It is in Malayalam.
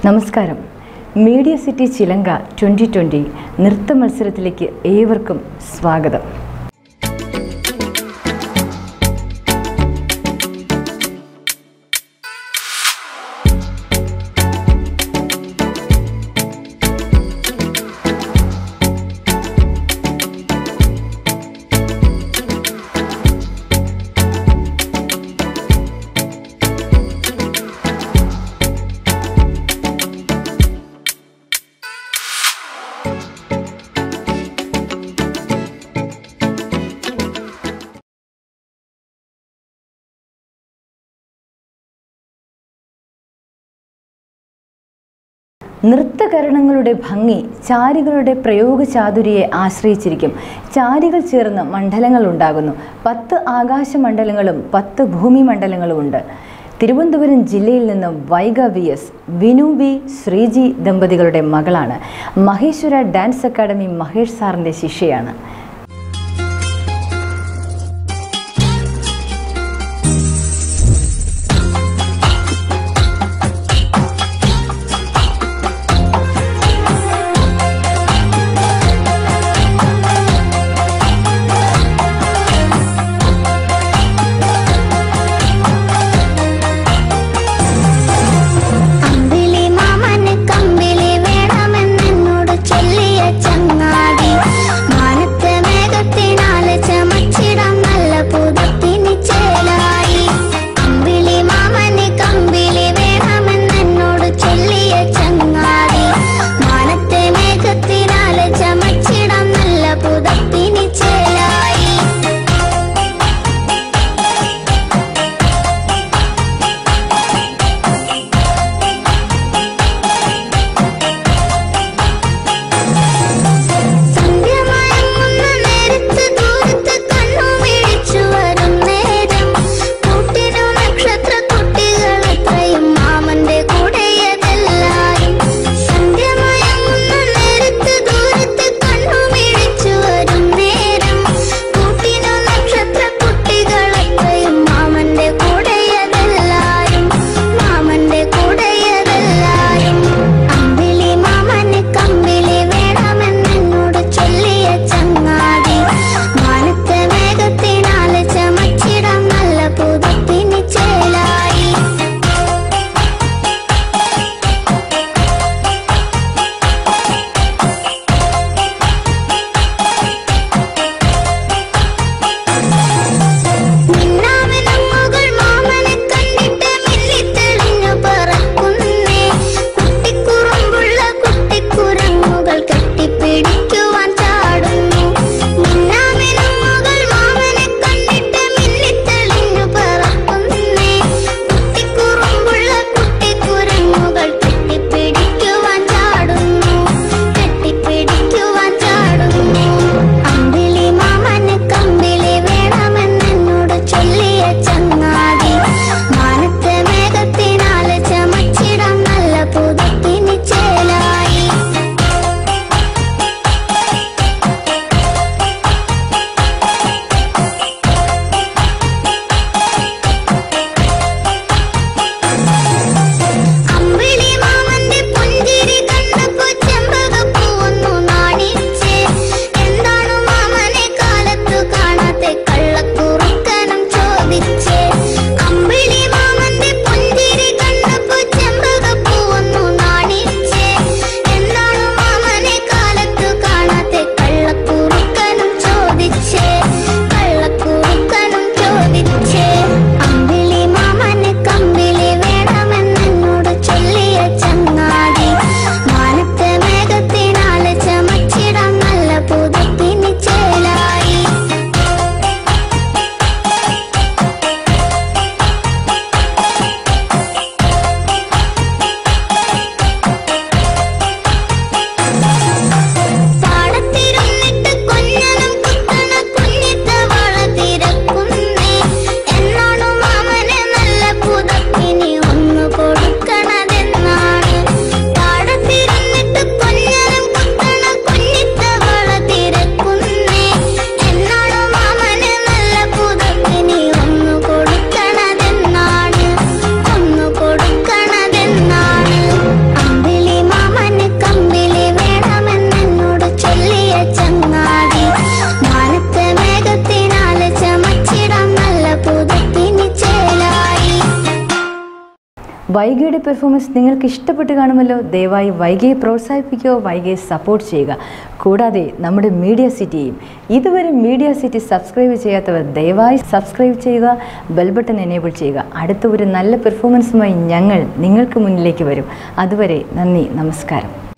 നമസ്കാരം media city Chilanka twenty twenty നൃത്ത മത്സരത്തിലേക്ക് ഏവർക്കും സ്വാഗതം നൃത്തകരണങ്ങളുടെ ഭംഗി ചാരികളുടെ പ്രയോഗചാതുരിയെ ആശ്രയിച്ചിരിക്കും ചാരികൾ ചേർന്ന് മണ്ഡലങ്ങൾ ഉണ്ടാകുന്നു പത്ത് ആകാശമണ്ഡലങ്ങളും പത്ത് ഭൂമി മണ്ഡലങ്ങളുമുണ്ട് തിരുവനന്തപുരം ജില്ലയിൽ നിന്ന് Vaiga V S Vinu V Sreeji ദമ്പതികളുടെ മകളാണ് മഹേശ്വര ഡാൻസ് അക്കാദമി മഹേഷ് സാറിൻ്റെ ശിഷ്യയാണ് അമ്പിളി മാമന് കമ്പിളി വേണമെന്നെന്നോട് ചൊല്ലിയ ചങ്ങാതി മാനത്ത് വൈഗയുടെ പെർഫോമൻസ് നിങ്ങൾക്ക് ഇഷ്ടപ്പെട്ട് കാണുമല്ലോ ദയവായി വൈഗയെ പ്രോത്സാഹിപ്പിക്കുകയോ വൈഗയെ സപ്പോർട്ട് ചെയ്യുക കൂടാതെ നമ്മുടെ മീഡിയ സിറ്റിയും ഇതുവരെ മീഡിയ സിറ്റി സബ്സ്ക്രൈബ് ചെയ്യാത്തവർ ദയവായി സബ്സ്ക്രൈബ് ചെയ്യുക ബെൽ ബട്ടൺ എനേബിൾ ചെയ്യുക അടുത്ത ഒരു നല്ല പെർഫോമൻസുമായി ഞങ്ങൾ നിങ്ങൾക്ക് മുന്നിലേക്ക് വരും അതുവരെ നന്ദി നമസ്കാരം